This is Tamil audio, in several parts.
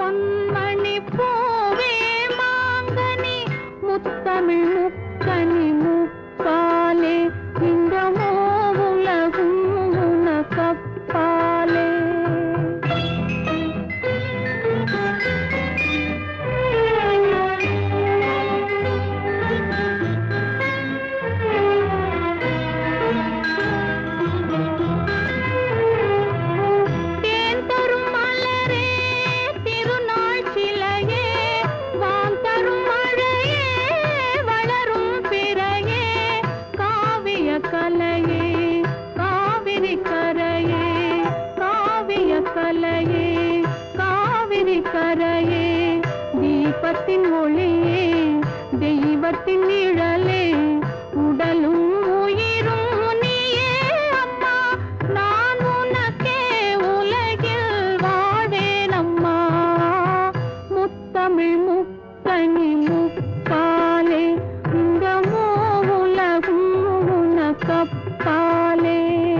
பொன்மணி பூவே மாங்கனி முத்தமிழ் முக்கனி முப்பாலே இந்த உலகும் உனக்கப்பாலே தேன் தரும் மலரே திருநாள் சிலையே வான் தரும் மழையே வளரும் பிறையே காவிய கலையே காவிரி கரையே காவிய கலையே காவிரி கரையே தீபத்தின் ஒளியே தெய்வத்தின் நிழலே உடலும் உயிரும் நீயே அம்மா நான் உனக்கே உலகில் வாழ்வேன் அம்மா முத்தமிழ் முக்கனி முப்பாலே இந்த உலகும் உனக்கப்பாலே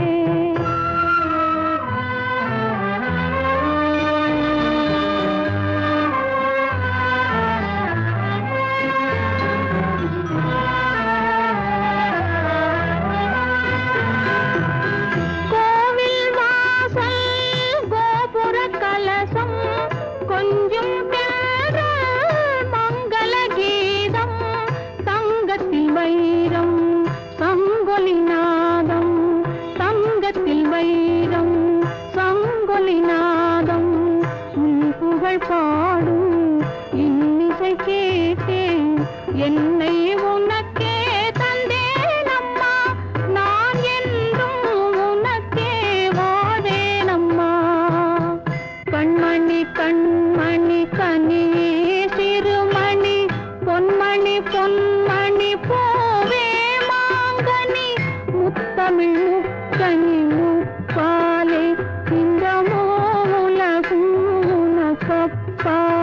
கோவில் வாசல் கோபுர கலசம் கொஞ்சம் பேரல் மங்கள கீதம் தங்கத்தில் வைரம் சங்கொலி நாதம் தங்கத்தில் வைரம் சங்கொலி நாதம் உன் புகழ் பாடும் இன்னிசை கேட்டேன் என்னை உனக்கே தந்தேன் அம்மா நான் என்றும் உனக்கே வாழ்வேன் அம்மா கண்மணி கண்மணி கனியே சிறுமணி பொன்மணி பொன்மணி பூவே மாங்கனி முத்தமிழ் முக்கனி முப்பாலே இந்த உலகும் உனக்கப்பாலே